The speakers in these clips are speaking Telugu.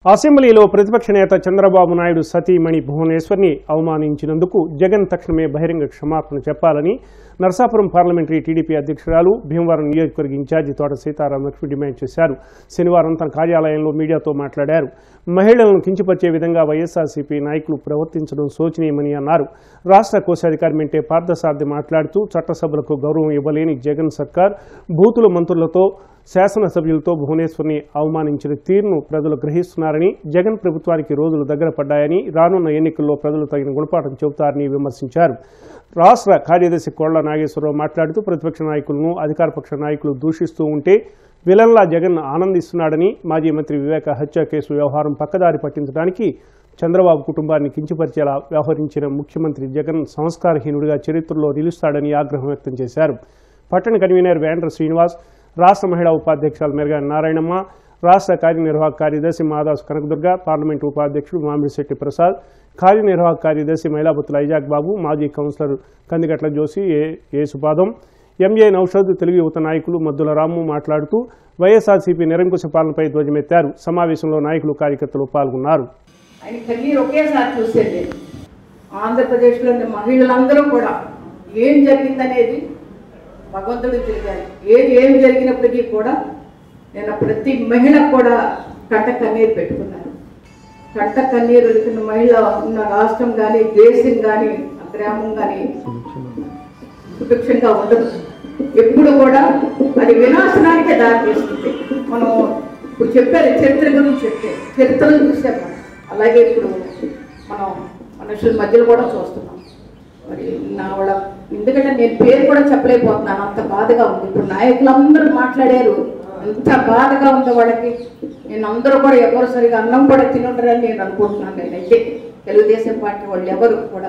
అసెంబ్లీలో ప్రతిపక్ష నేత చంద్రబాబు నాయుడు సతీమణి భువనేశ్వర్ని అవమానించినందుకు జగన్ తక్షణమే బహిరంగ క్షమాపణ చెప్పాలని నర్సాపురం పార్లమెంటరీ టీడీపీ అధ్యక్షురాలు భీమవరం నియోజకవర్గ ఇన్ఛార్జి తోట సీతారాం లక్ష్మి డిమాండ్ చేశారు శనివారం తన కార్యాలయంలో మీడియాతో మాట్లాడారు మహిళలను కించపరిచే విధంగా వైఎస్ఆర్సీపీ నాయకులు ప్రవర్తించడం శోచనీయమని అన్నారు రాష్ట్ర కోశాధికారి మెంటే పార్థసారథి మాట్లాడుతూ చట్టసభలకు గౌరవం ఇవ్వలేని జగన్ సర్కార్ బూతుల మంత్రులతో శాసనసభ్యులతో భువనేశ్వర్ని అవమానించిన తీరును ప్రజలు గ్రహిస్తున్నారని జగన్ ప్రభుత్వానికి రోజులు దగ్గర పడ్డాయని రానున్న ఎన్నికల్లో ప్రజలు తగిన గుణపాఠం చెబుతారని విమర్శించారు రాష్ట్ర కార్యదర్శి కోళ్ల నాగేశ్వరరావు మాట్లాడుతూ ప్రతిపక్ష నాయకులను అధికారపక్ష నాయకులు దూషిస్తూ ఉంటే విలన్లా జగన్ ఆనందిస్తున్నాడని మాజీ మంత్రి వివేక హత్య కేసు వ్యవహారం పక్కదారి పట్టించడానికి చంద్రబాబు కుటుంబాన్ని కించపరిచేలా వ్యవహరించిన ముఖ్యమంత్రి జగన్ సంస్కారహీనుడిగా చరిత్రలో నిలుస్తాడని ఆగ్రహం వ్యక్తం చేశారు పట్టణ కన్వీనర్ వేంద్ర శ్రీనివాస్ రాష్ట్ర మహిళా ఉపాధ్యక్షులు మెరుగా నారాయణమ్మ రాష్ట్ర కార్యనిర్వాహక కార్యదర్శి మాదాస్ కనకదుర్గ పార్లమెంటు ఉపాధ్యక్షుడు మామిడిశెట్టి ప్రసాద్ కార్యనిర్వాహక కార్యదర్శి మైలాబుతుల ఐజాక్ బాబు మాజీ councillor Kandigatla Joshi A Yesupadam MA Naushad Telugu యువత నాయకులు మద్దుల రాము మాట్లాడుతూ వైఎస్ఆర్సీపీ నిరంకుశ పాలనపై ధ్వజమెత్తారు సమావేశంలో నాయకులు కార్యకర్తలు పాల్గొన్నారు ఆయన కన్నీరు ఒకేసారి చూసేది నేను ఆంధ్రప్రదేశ్లోని మహిళలందరూ కూడా ఏం జరిగిందనేది భగవంతుడు తెలియాలి ఏది ఏం జరిగినప్పటికీ కూడా నేను ప్రతి మహిళ కూడా కంట కన్నీరు పెట్టుకున్నాను కంట కన్నీరు వెళ్తున్న మహిళ ఉన్న రాష్ట్రం కానీ దేశం కానీ గ్రామం కానీ సుభిక్షంగా ఉండదు ఎప్పుడు కూడా అది వినాశనానికే దారితీస్తుంది మనం ఇప్పుడు చెప్పారు చరిత్ర గురించి చెప్పే చరిత్రను చూసాం మనం అలాగే ఇప్పుడు మనం మనుషుల మధ్యలో కూడా చూస్తున్నాం మరి నా వాళ్ళ ఎందుకంటే నేను పేరు కూడా చెప్పలేకపోతున్నాను అంత బాధగా ఉంది ఇప్పుడు నాయకులందరూ మాట్లాడారు ఎంత బాధగా ఉందో వాళ్ళకి నేను అందరూ కూడా ఎవరు సరిగా అన్నం కూడా తినుంటారని నేను అనుకుంటున్నాను నేనైతే తెలుగుదేశం పార్టీ వాళ్ళు ఎవరు కూడా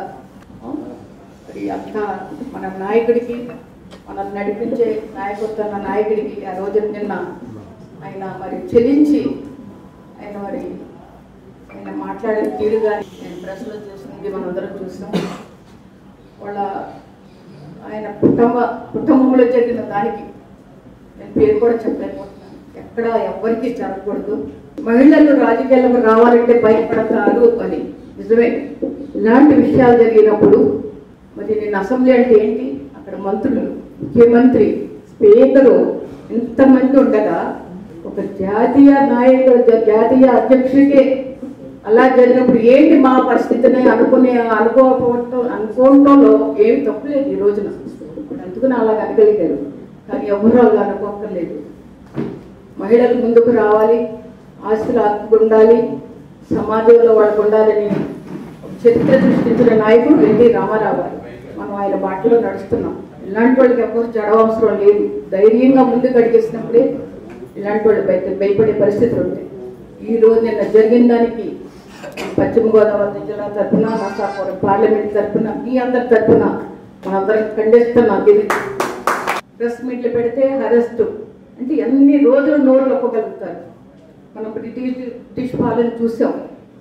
మరి అంత మన నాయకుడికి మనం నడిపించే నాయకత్వ నాయకుడికి ఆ రోజు నిన్న ఆయన మరి చెల్లించి ఆయన మరి ఆయన మాట్లాడిన తీరు కానీ నేను ప్రెస్లో చూసింది మనందరం చూసాం వాళ్ళ ఆయన కుటుంబ కుటుంబంలో జరిగిన దానికి నేను పేరు కూడా చెప్పలేకపోతున్నాను ఎక్కడ ఎవ్వరికీ జరగకూడదు మహిళలు రాజకీయాలకు రావాలంటే భయపడతారు అని నిజమే ఇలాంటి విషయాలు జరిగినప్పుడు మరి నేను అసెంబ్లీ అంటే ఏంటి అక్కడ మంత్రులు ముఖ్యమంత్రి స్పీకరు ఇంతమంది ఉండగా ఒక జాతీయ నాయకుడు జ- జాతీయ అధ్యక్షుడికే అలా జరిగినప్పుడు ఏంటి మా పరిస్థితిని అనుకునే అనుకోకపోవటం అనుకోవటంలో ఏమి తప్పులేదు ఈ రోజున ఇప్పుడు అందుకుని అలా అనగలిగారు కానీ ఎవరు అలా అనుకోక్కర్లేదు మహిళలు ముందుకు రావాలి ఆస్తులు హక్కు ఉండాలి సమాజంలో వాళ్ళకు ఉండాలని చరిత్ర సృష్టించిన నాయకుడు ఎన్టీ రామారావు గారు మనం ఆయన బాటలో నడుస్తున్నాం ఇలాంటి వాళ్ళకి ఎవరు జడవసరం లేదు ధైర్యంగా ముందుకు అడిగేసినప్పుడే ఇలాంటి వాళ్ళు భయ భయపడే పరిస్థితులు ఉంటాయి ఈ రోజు నిన్న జరిగిన దానికి పశ్చిమ గోదావరి జిల్లా తరఫున నర్సాపురం పార్లమెంట్ తరఫున మీ అందరి తరఫున మనందరం ఖండిస్తున్నాం ఇది ప్రెస్ మీట్లు పెడితే అరెస్టు అంటే ఎన్ని రోజులు నోరు లొక్కగలుగుతారు మనం బ్రిటిష్ బ్రిటిష్ పాలన చూసాం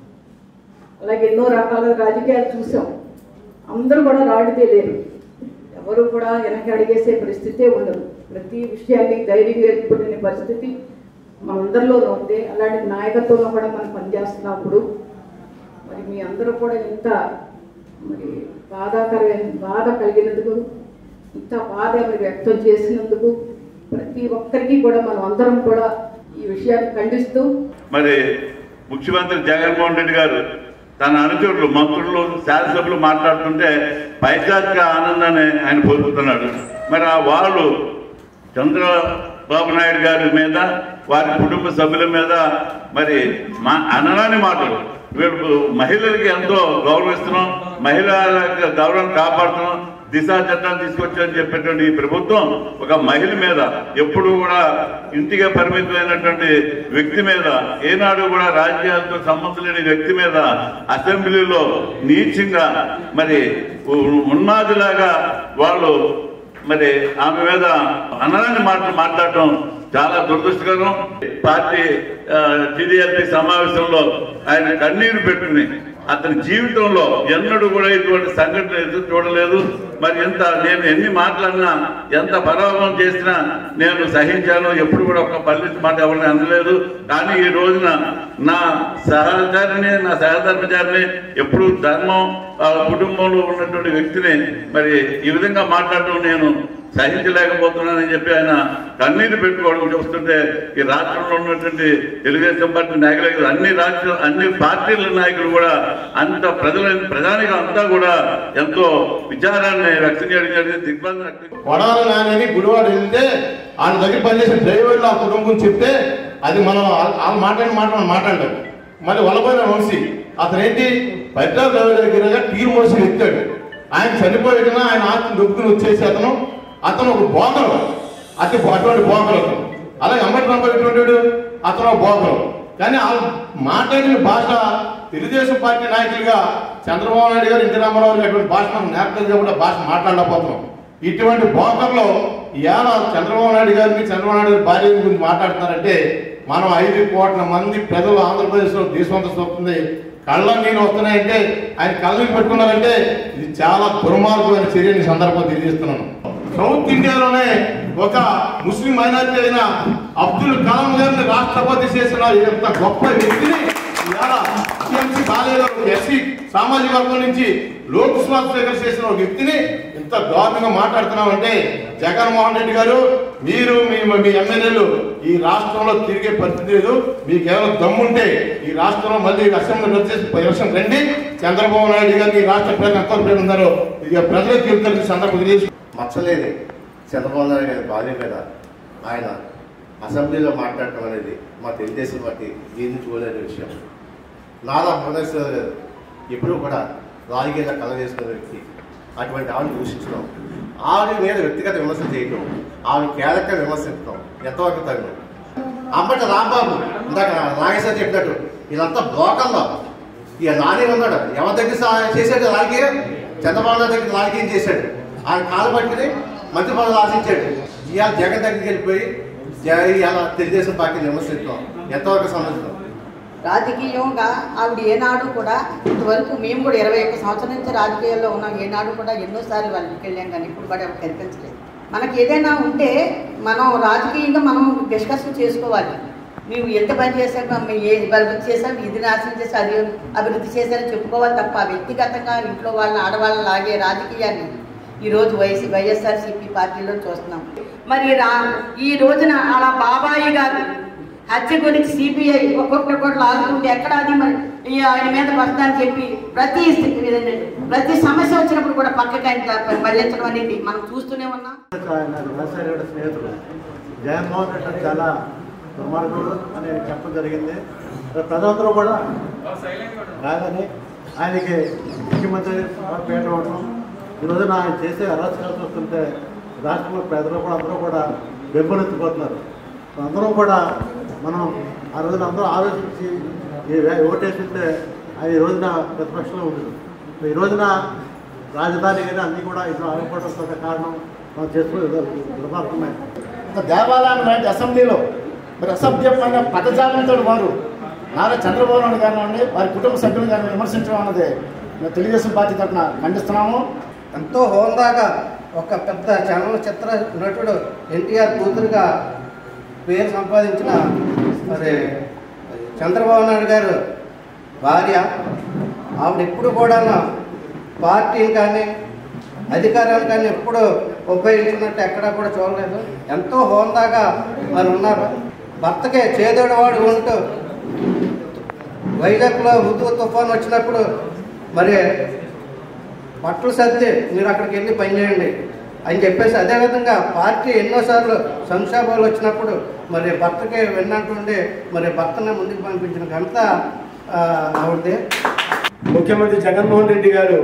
అలాగే ఎన్నో రకాల రాజకీయాలు చూసాం అందరూ కూడా రాడితే లేరు ఎవరు కూడా వెనక్కి అడిగేసే పరిస్థితే ఉండదు ప్రతి విషయాన్ని ధైర్యంగా ఎదుర్కొనే పరిస్థితి మనందరిలోనూ ఉంది అలాంటి నాయకత్వంలో కూడా మనం పనిచేస్తున్నప్పుడు మరి మీ అందరూ కూడా ఇంత మరి బాధాకరమైన బాధ కలిగినందుకు ఇంత బాధ మీరు వ్యక్తం చేసినందుకు ప్రతి ఒక్కరికి కూడా మనం అందరం కూడా ఈ విషయాన్ని ఖండిస్తూ మరి ముఖ్యమంత్రి జగన్మోహన్ రెడ్డి గారు తన అనుచరులు మంత్రులు శాసనసభ్యులు మాట్లాడుతుంటే పైశాచిక ఆనందాన్ని ఆయన పొందుతున్నాడు మరి ఆ వాళ్ళు చంద్రబాబు నాయుడు గారి మీద వారి కుటుంబ సభ్యుల మీద మరి మా అనరాని మాటలు వీళ్ళు మహిళలకి ఎంతో గౌరవిస్తున్నాం మహిళల గౌరవం కాపాడుతున్నాం దిశ చట్టాన్ని తీసుకొచ్చని చెప్పేటువంటి ఈ ప్రభుత్వం ఒక మహిళ మీద ఎప్పుడు కూడా ఇంటిగా పరిమితమైనటువంటి వ్యక్తి మీద ఏనాడు కూడా రాజ్యాలతో సంబంధం లేని వ్యక్తి మీద అసెంబ్లీలో నీచంగా మరి ఉ- ఉన్మాదిలాగా వాళ్ళు మరి ఆమె మీద అనరాని మాటలు మాట్లాడటం చాలా దురదృష్టకరం పార్టీ టీడీఎల్పీ సమావేశంలో ఆయన కన్నీరు పెట్టుకుని అతని జీవితంలో ఎన్నడూ కూడా ఇటువంటి సంఘటన ఎదురు చూడలేదు మరి ఎంత నేను ఎన్ని మాట్లాడినా ఎంత పరాభవం చేసినా నేను సహించాను ఎప్పుడు కూడా ఒక పల్లిత మాట ఎవరిని అనలేదు కానీ ఈ రోజున నా సహచారిని నా సహధర్మచారిని ఎప్పుడు ధర్మం ఆ కుటుంబంలో ఉన్నటువంటి వ్యక్తిని మరి ఈ విధంగా మాట్లాడటం నేను సహించలేకపోతున్నానని చెప్పి ఆయన కన్నీరు పెట్టుకోవడం చూస్తుంటే ఈ రాష్ట్రంలో ఉన్నటువంటి తెలుగుదేశం పార్టీ నాయకులు అన్ని రాష్ట్ర అన్ని పార్టీల నాయకులు కూడా అంత ప్రజల ప్రధానిగా అంతా కూడా ఎంతో విచారాన్ని వ్యక్తం చేయడం జరిగింది దిగ్బంధం వ్యక్తం వడాల నాని గుడివాడు వెళ్తే ఆయన దగ్గర పనిచేసిన డ్రైవర్లు ఆ కుటుంబం చెప్తే అది మనం వాళ్ళు మాట్లాడిన మాట మనం మాట్లాడాం మళ్ళీ వల్లపోయిన వంశీ అతను ఏంటి పెద్ద దగ్గర టీరు మోసి ఎత్తాడు ఆయన చనిపోయినా ఆయన ఆస్తిని దొక్కుని వచ్చేసి అతను అతను ఒక బోకరు అతి అటువంటి బోకరు అతను అలాగే అంబటి రంపేటువంటి అతను ఒక బోకరు కానీ వాళ్ళు మాట్లాడిన భాష తెలుగుదేశం పార్టీ నాయకులుగా చంద్రబాబు నాయుడు గారు ఎన్టీ రామారావు గారు అటువంటి భాష మనం నేర్పలేదు కూడా భాష మాట్లాడలేకపోతున్నాం ఇటువంటి బోకర్లో ఇవాళ చంద్రబాబు నాయుడు గారిని చంద్రబాబు నాయుడు గారి భార్య గురించి మాట్లాడుతున్నారంటే మనం ఐదు కోట్ల మంది ప్రజలు ఆంధ్రప్రదేశ్లో దేశమంతా వస్తుంది కళ్ళ నీళ్ళు వస్తున్నాయంటే ఆయన కళ్ళని పెట్టుకున్నారంటే ఇది చాలా దుర్మార్గమైన చర్యని సందర్భం తెలియజేస్తున్నాను సౌత్ ఇండియాలోనే ఒక ముస్లిం మైనారిటీ అయిన అబ్దుల్ కలాం గారిని రాష్ట్రపతి చేసిన ఎంత గొప్ప వ్యక్తిని ఇవాళ టీఎంసీ బాలయ్య ఎస్సీ సామాజిక వర్గం నుంచి లోక్సభ స్పీకర్ చేసిన ఒక వ్యక్తిని ఇంత దారుణంగా మాట్లాడుతున్నామంటే జగన్మోహన్ రెడ్డి గారు మీరు మీ మీ ఎమ్మెల్యేలు ఈ రాష్ట్రంలో తిరిగే పరిస్థితి లేదు మీకు ఏమైనా దమ్ముంటే ఈ రాష్ట్రంలో మళ్ళీ అసెంబ్లీ వచ్చేసి ఎలక్షన్ రండి చంద్రబాబు నాయుడు గారిని ఈ రాష్ట్ర ప్రజలు ఎంత పేరు ఉన్నారో ఇక ప్రజలకు తెలుగుతారు సందర్భం తెలియజేసి మచ్చలేని చంద్రబాబు నాయుడు గారి భార్య మీద ఆయన అసెంబ్లీలో మాట్లాడటం అనేది మా తెలుగుదేశం పార్టీ దీన్ని చూడలేని విషయం నారా భువనేశ్వర్ గారు ఎప్పుడూ కూడా రాజకీయాల్లో కళ చేసుకునే వ్యక్తి అటువంటి ఆవిడ దూషించడం ఆవిడ మీద వ్యక్తిగత విమర్శ చేయటం ఆవిడ క్యారెక్టర్ విమర్శించడం ఎంతవరకు తగిన అంబటి రాంబాబు ఇందాక నాగేశ్వర చెప్పినట్టు ఇదంతా బ్రోకర్లో ఇక నాని ఉన్నాడు ఎవరి దగ్గర సా- చేశాడు రాజకీయం చంద్రబాబు నాయుడు దగ్గర రాజకీయం చేశాడు ఆయన కాలు పట్టుకుని మంత్రి పదవులు ఆశించాడు ఇవాళ జగన్ దగ్గరికి వెళ్ళిపోయి జగన్ ఇవాళ తెలుగుదేశం పార్టీని విమర్శించడం ఎంతవరకు సంబంధించడం రాజకీయంగా ఆవిడ ఏనాడు కూడా ఇంతవరకు మేము కూడా ఇరవై ఒక్క సంవత్సరం నుంచి రాజకీయాల్లో ఉన్నాం ఏనాడు కూడా ఎన్నోసార్లు వాళ్ళ ఇంటికి వెళ్ళాం కానీ ఇప్పుడు కూడా ఎవరు కనిపించలేదు మనకి ఏదైనా ఉంటే మనం రాజకీయంగా మనం డిస్కషన్ చేసుకోవాలి మేము ఎంత పని చేశాం మేము ఏ అభివృద్ధి చేశాం ఇది నాశనం చేసి అది అభివృద్ధి చేశారని చెప్పుకోవాలి తప్ప వ్యక్తిగతంగా ఇంట్లో వాళ్ళని ఆడవాళ్ళని లాగే రాజకీయాన్ని ఈరోజు వైసీ వైఎస్ఆర్సీపీ పార్టీలో చూస్తున్నాం మరి రా ఈ రోజున అలా బాబాయి గారు హత్య గురించి సిబిఐ ఒక్కొక్కటి ఒక్కొక్కటి ఆగుతుంటే ఎక్కడ అది మరి ఈ ఆయన మీద వస్తుందని చెప్పి ప్రతి ప్రతి సమస్య వచ్చినప్పుడు కూడా పక్కకి ఆయన మళ్ళించడం అనేది మనం చూస్తూనే ఉన్నాం ఆయన వ్యవసాయ రెడ్డి స్నేహితుడు జగన్మోహన్ రెడ్డి చాలా దుర్మార్గుడు అని చెప్పడం జరిగింది మరి ప్రజలందరూ కూడా కాదని ఆయనకి ముఖ్యమంత్రి పేట ఇవ్వడం ఈ రోజున ఆయన చేసే అరాచకాలు చూస్తుంటే రాష్ట్రంలో ప్రజలు కూడా అందరూ కూడా బెంబలెత్తిపోతున్నారు అందరూ కూడా మనం ఆ రోజున అందరూ ఆలోచించి ఈ వే- ఓటేస్తుంటే ఆయన ఈ రోజున ప్రతిపక్షంలో ఉంది ఈ రోజున రాజధాని కానీ అన్నీ కూడా ఇప్పుడు ఆగిపోవడంతో కారణం మనం చేసుకునే దుర్మార్గమే ఒక దేవాలయం లాంటి అసెంబ్లీలో మరి అసభ్యమైన పదజాలంతో వారు నారా చంద్రబాబు నాయుడు గారిని వారి కుటుంబ సభ్యులు గారిని విమర్శించడం అన్నది మేము తెలుగుదేశం పార్టీ తరఫున ఖండిస్తున్నాము ఎంతో హోందాగా ఒక పెద్ద చలనచిత్ర నటుడు ఎన్టీఆర్ కూతురుగా పేరు సంపాదించిన మరి చంద్రబాబు నాయుడు గారు భార్య ఆవిడ ఎప్పుడు కూడా పార్టీని కానీ అధికారాలు కానీ ఎప్పుడు ఉపయోగించినట్టు ఎక్కడా కూడా చూడలేదు ఎంతో హోందాగా మరి ఉన్నారు భర్తకే చేదోడవాడు ఉంటూ వైజాగ్లో హుతు తుఫాన్ వచ్చినప్పుడు మరి బట్టలు సర్ది మీరు అక్కడికి వెళ్ళి పని చేయండి అని చెప్పేసి అదేవిధంగా పార్టీ ఎన్నోసార్లు సంక్షోభాలు వచ్చినప్పుడు మరి భర్తకి విన్నట్టుండి మరి భర్తనే ముందుకు పంపించిన ఘనత ఆ, ఆవిడదే ముఖ్యమంత్రి జగన్మోహన్ రెడ్డి గారు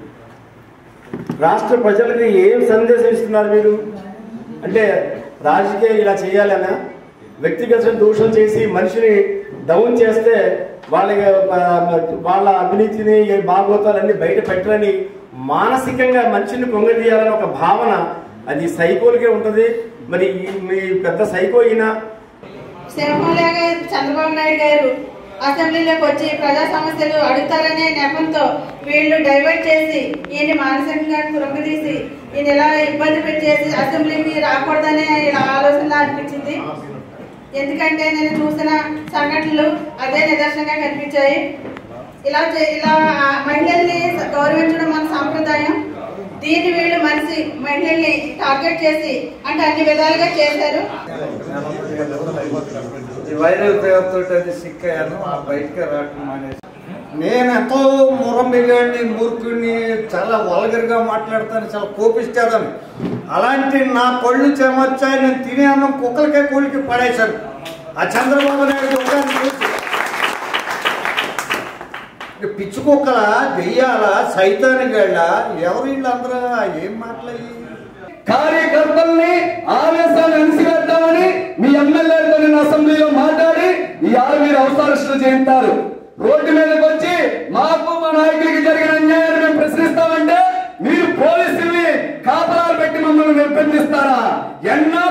రాష్ట్ర ప్రజలకి ఏం సందేశం ఇస్తున్నారు మీరు అంటే రాజకీయం ఇలా చేయాలనా వ్యక్తిగత దూషణ చేసి మనిషిని డౌన్ చేస్తే వాళ్ళ వాళ్ళ అవినీతిని భాగవతాలన్నీ బయట పెట్టరని మానసికంగా మనిషిని పొంగదీయాలని ఒక భావన అది సైకోలకే ఉంటుంది మరి ఈ- మీ పెద్ద సైకో ఈయన సింహంలాగా చంద్రబాబు నాయుడు గారు అసెంబ్లీలోకి వచ్చి ప్రజా సమస్యలు అడుగుతారనే నెపంతో వీళ్ళు డైవర్ట్ చేసి ఈయన మానసికంగా కృంగదీసి ఈయన ఇలా ఇబ్బంది పెట్టేసి అసెంబ్లీకి రాకూడదనే ఇలా ఆలోచన అనిపించింది ఎందుకంటే నేను చూసిన సంఘటనలు అదే నిదర్శనంగా కనిపించాయి ఇలా చే- ఇలా ఆ మహిళల్ని గౌరవించడం మన సాంప్రదాయం దీన్ని వీళ్ళు మనిషి మహిళల్ని టార్గెట్ చేసి అంటే అన్ని విధాలుగా చేశారు ఈ వైరల్ ఫీవర్ తోటి అది సిక్ అయ్యాను ఆ బయటకే రావటం మానేసి నేను ఎంతో మురమిగాడిని మూర్ఖుడిని చాలా వల్గర్గా మాట్లాడతాను చాలా కోపిస్తాదని అలాంటి నా పళ్ళు చెమొచ్చాయి నేను తినే అన్నం కుక్కలకే కూలికి పడేశాను ఆ చంద్రబాబు నాయుడు ఒకదాన్ని చూసి ఈ పిచ్చి కుక్కల దెయ్యాల సైతానిగాళ్ళ ఎవరు వీళ్ళందరూ ఏం మాట్లాడి కార్యకర్తల్ని ఆవేశాలు అణిసివేద్దామని మీ ఎమ్మెల్యేలతో నిన్న అసెంబ్లీలో మాట్లాడి ఇవాళ మీరు అవసరస్తులు చేస్తారు రోడ్డు మీదకి వచ్చి మాకు మా నాయకులకి జరిగిన అన్యాయాన్ని మేము ప్రశ్నిస్తామంటే మీరు పోలీసుల్ని కాపలాలు పెట్టి మమ్మల్ని నిర్బంధిస్తారా ఎన్నో